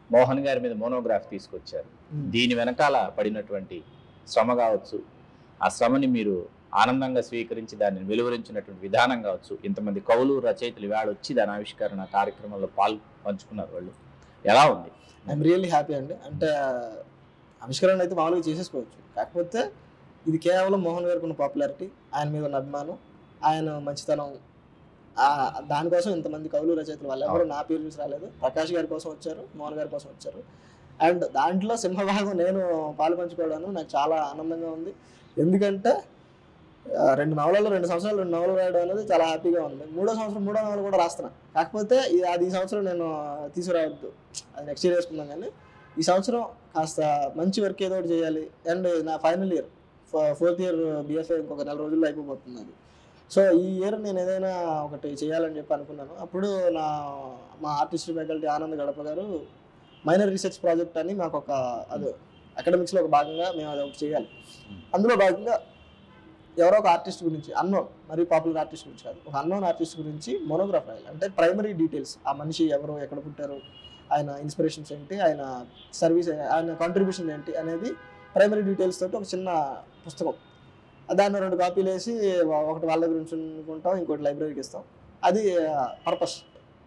మోహన్ గారి మీద మోనోగ్రాఫ్ తీసుకొచ్చారు దీని వెనకాల పడినటువంటి శ్రమ కావచ్చు ఆ శ్రమని మీరు ఆనందంగా స్వీకరించి దాన్ని వెలువరించినటువంటి విధానం కావచ్చు ఇంతమంది కవులు రచయితలు ఇవాళ వచ్చి దాని ఆవిష్కరణ కార్యక్రమంలో పాలు పంచుకున్నారు వాళ్ళు ఎలా ఉంది ఐఎమ్ రియల్లీ హ్యాపీ అండి అంటే ఆవిష్కరణ అయితే మామూలుగా చేసేసుకోవచ్చు కాకపోతే ఇది కేవలం మోహన్ గారికి ఉన్న పాపులారిటీ ఆయన మీద ఉన్న అభిమానం ఆయన మంచితనం ఆ, దానికోసం ఇంతమంది కవులు రచయితలు వాళ్ళు ఎవరు నా పేరు చూసి రాలేదు ప్రకాష్ గారి కోసం వచ్చారు మోహన్ గారి కోసం వచ్చారు అండ్ దాంట్లో సింహభాగం నేను పాలు పంచుకోవడాను నాకు చాలా ఆనందంగా ఉంది ఎందుకంటే ఆ, రెండు నవలలో రెండు సంవత్సరాలు రెండు నవలు రాయడం అనేది చాలా హ్యాపీగా ఉంది మూడో సంవత్సరం మూడో నవలు కూడా రాస్తున్నా కాకపోతే ఈ- అది ఈ సంవత్సరం నేను తీసుకురావద్దు అది నెక్స్ట్ ఇయర్ వేసుకుందాం కానీ ఈ సంవత్సరం కాస్త మంచి వర్క్ ఏదో ఒకటి చేయాలి అండ్ నా final year fourth year BFA ఇంకొక నెల రోజుల్లో అయిపోతుంది అది సో ఈ ఇయర్ నేను ఏదైనా ఒకటి చేయాలని చెప్పి అనుకున్నాను అప్పుడు నా మా ఆర్టిస్ట్ ఫ్యాకల్టీ ఆనంద్ గడప గారు మైనర్ రీసెర్చ్ ప్రాజెక్ట్ అని మాకు ఒక అది అకాడమిక్స్లో ఒక భాగంగా మేము అది ఒకటి చేయాలి అందులో భాగంగా ఎవరో ఒక ఆర్టిస్ట్ గురించి అన్నోన్ మరి పాపులర్ ఆర్టిస్ట్ గురించి కాదు ఒక అన్నోన్ ఆర్టిస్ట్ గురించి మోనోగ్రాఫ్ రాయాలి అంటే ప్రైమరీ డీటెయిల్స్ ఆ మనిషి ఎవరు ఎక్కడ పుట్టారు ఆయన ఇన్స్పిరేషన్స్ ఏంటి ఆయన సర్వీస్ ఆయన కాంట్రిబ్యూషన్ ఏంటి అనేది ప్రైమరీ డీటెయిల్స్ తోటి ఒక చిన్న పుస్తకం దాన్ని రెండు కాపీలు వేసి ఒకటి వాళ్ళ గురించి అనుకుంటాం ఇంకోటి లైబ్రరీకి ఇస్తాం అది పర్పస్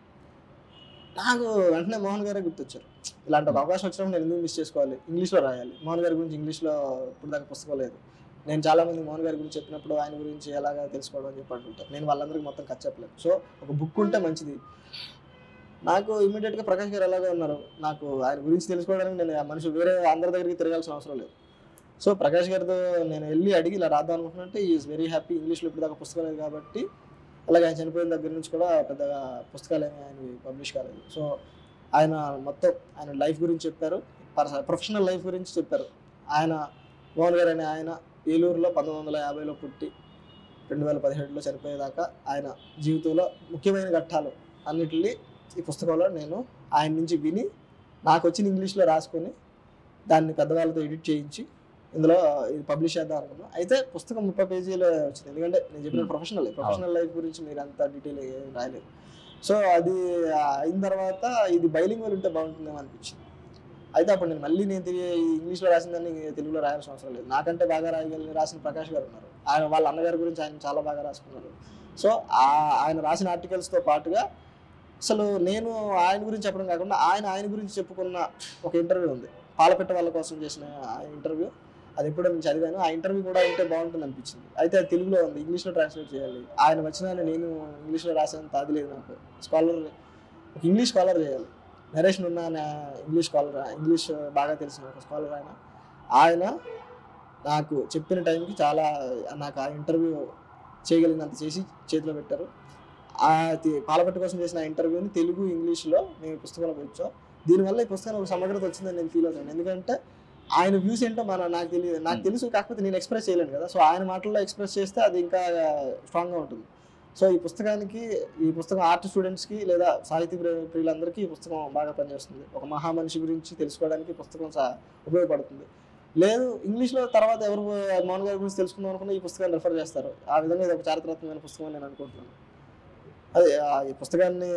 నాకు వెంటనే మోహన్ గారే గుర్తొచ్చారు ఇలాంటి ఒక అవకాశం వచ్చినప్పుడు నేను ఎందుకు మిస్ చేసుకోవాలి ఇంగ్లీష్లో రాయాలి మోహన్ గారి గురించి ఇంగ్లీష్లో ఇప్పుడు దాకా పుస్తకం లేదు నేను చాలా మంది మోహన్ గారి గురించి చెప్పినప్పుడు ఆయన గురించి ఎలాగా తెలుసుకోవడం అని చెప్పి అంటుంటారు నేను వాళ్ళందరికీ మొత్తం ఖర్చు చెప్పలేదు సో ఒక బుక్ ఉంటే మంచిది నాకు ఇమీడియట్గా ప్రకాష్ గారు ఎలాగే ఉన్నారు నాకు ఆయన గురించి తెలుసుకోవడానికి నేను ఆ మనిషి వేరే అందరి దగ్గరికి తిరగాల్సిన అవసరం లేదు సో ప్రకాష్ గారితో నేను వెళ్ళి అడిగి ఇలా రాద్దాం అనుకుంటున్నట్టే ఈజ్ వెరీ హ్యాపీ ఇంగ్లీష్లో ఇప్పుడు దాకా పుస్తకం లేదు కాబట్టి అలాగే ఆయన చనిపోయిన దగ్గర నుంచి కూడా పెద్దగా పుస్తకాలు ఏమి ఆయనవి పబ్లిష్ కాలేదు సో ఆయన మొత్తం ఆయన లైఫ్ గురించి చెప్పారు ప్రొఫెషనల్ లైఫ్ గురించి చెప్పారు ఆయన మోహన్ గారు అనే ఆయన ఏలూరులో పంతొమ్మిది వందల యాభైలో పుట్టి రెండు వేల పదిహేడులో చనిపోయేదాకా ఆయన జీవితంలో ముఖ్యమైన ఘట్టాలు అన్నిటిని ఈ పుస్తకంలో నేను ఆయన నుంచి విని నాకు వచ్చిన ఇంగ్లీష్లో రాసుకొని దాన్ని పెద్దవాళ్ళతో ఎడిట్ చేయించి ఇందులో ఇది పబ్లిష్ చేద్దాం అనుకున్నాను అయితే పుస్తకం ముప్పై పేజీలో వచ్చింది ఎందుకంటే నేను చెప్పిన Hmm. ప్రొఫెషనల్ ప్రొఫెషనల్ లైఫ్ గురించి మీరు అంత డీటెయిల్ ఏం రాయలేదు సో అది అయిన తర్వాత ఇది బైలింగ్ ఉంటే బాగుంటుందేమో అనిపించింది అయితే అప్పుడు నేను మళ్ళీ నేను తిరిగి ఇంగ్లీష్లో రాసిందని తెలుగులో రాయాల్సిన అవసరం లేదు నాకంటే బాగా రాయగలిగి రాసిన ప్రకాష్ గారు ఉన్నారు ఆయన వాళ్ళ అన్నగారి గురించి ఆయన చాలా బాగా రాసుకున్నారు సో ఆ- ఆయన రాసిన ఆర్టికల్స్తో పాటుగా అసలు నేను ఆయన గురించి చెప్పడం కాకుండా ఆయన ఆయన గురించి చెప్పుకున్న ఒక ఇంటర్వ్యూ ఉంది పాలపెట్ట వాళ్ళ కోసం చేసిన ఆ ఇంటర్వ్యూ అది ఎప్పుడో నేను చదివాను ఆ ఇంటర్వ్యూ కూడా ఉంటే బాగుంటుంది అనిపించింది అయితే అది తెలుగులో ఉంది ఇంగ్లీష్లో ట్రాన్స్లేట్ చేయాలి ఆయన వచ్చిన నేను ఇంగ్లీష్లో రాసేంత అది లేదు నాకు స్కాలర్ ఒక ఇంగ్లీష్ స్కాలర్ చేయాలి నరేషన్ ఉన్న ఆయన ఇంగ్లీష్ స్కాలర్ ఇంగ్లీష్ బాగా తెలిసిన ఒక స్కాలర్ ఆయన ఆయన నాకు చెప్పిన టైంకి చాలా నాకు ఆ ఇంటర్వ్యూ చేయగలిగినంత చేసి చేతిలో పెట్టారు ఆ తి- పాలపెట్ట కోసం చేసిన ఆ ఇంటర్వ్యూని తెలుగు ఇంగ్లీష్లో మేము ఈ పుస్తకంలో వచ్చాం దీనివల్ల ఈ పుస్తకం ఒక సమగ్రత వచ్చిందని నేను ఫీల్ అవుతాను ఎందుకంటే ఆయన వ్యూస్ ఏంటో మన నాకు తెలియదు నాకు తెలుసు కాకపోతే నేను ఎక్స్ప్రెస్ చేయలేను కదా సో ఆయన మాటల్లో ఎక్స్ప్రెస్ చేస్తే అది ఇంకా స్ట్రాంగ్గా ఉంటుంది సో ఈ పుస్తకానికి ఈ పుస్తకం ఆర్ట్ స్టూడెంట్స్కి లేదా సాహితీ ప్రియ- ప్రియులందరికీ ఈ పుస్తకం బాగా పనిచేస్తుంది ఒక మహా మనిషి గురించి తెలుసుకోవడానికి ఈ పుస్తకం సా- ఉపయోగపడుతుంది లేదు ఇంగ్లీష్లో తర్వాత ఎవరు మోహన్ గారి గురించి తెలుసుకుందాం అనుకున్నా ఈ పుస్తకాన్ని రెఫర్ చేస్తారు ఆ విధంగా ఇది ఒక చారిత్రాత్మకమైన పుస్తకం అని నేను అనుకుంటున్నాను అదే ఆ ఈ పుస్తకాన్ని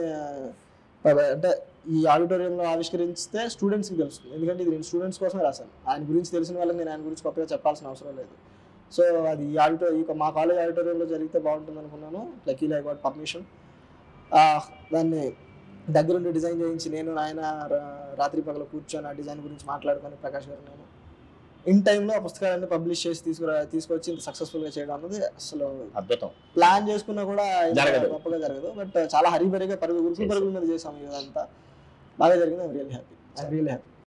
ఆ, అంటే ఈ ఆడిటోరియంలో ఆవిష్కరిస్తే స్టూడెంట్స్కి తెలుస్తుంది ఎందుకంటే ఇది నేను స్టూడెంట్స్ కోసమే రాశాను ఆయన గురించి తెలిసిన వాళ్ళకి నేను ఆయన గురించి కొత్తగా చెప్పాల్సిన అవసరం లేదు సో అది ఈ ఆడిటో ఈ మా కాలేజ్ ఆడిటోరియంలో జరిగితే బాగుంటుంది అనుకున్నాను లక్కీలీ ఐ గాట్ పర్మిషన్ దాన్ని దగ్గరుండి డిజైన్ చేయించి నేను ఆయన రా- రాత్రి పగల కూర్చొని ఆ డిజైన్ గురించి మాట్లాడుకొని ప్రకాష్ గారు నేను ఇన్ టైంలో ఆ పుస్తకాలన్నీ పబ్లిష్ చేసి తీసుకురా తీసుకొచ్చి ఇంత సక్సెస్ఫుల్గా చేయడం అన్నది అసలు అద్భుతం ప్లాన్ చేసుకున్నా కూడా ఇంత జరగదు. గొప్పగా జరగదు బట్ చాలా హరిబరిగా పరుగు ఉరుకులు పరుగుల మీద చేసాం ఇదంతా బాగా జరిగింది I'm really happy I'm really happy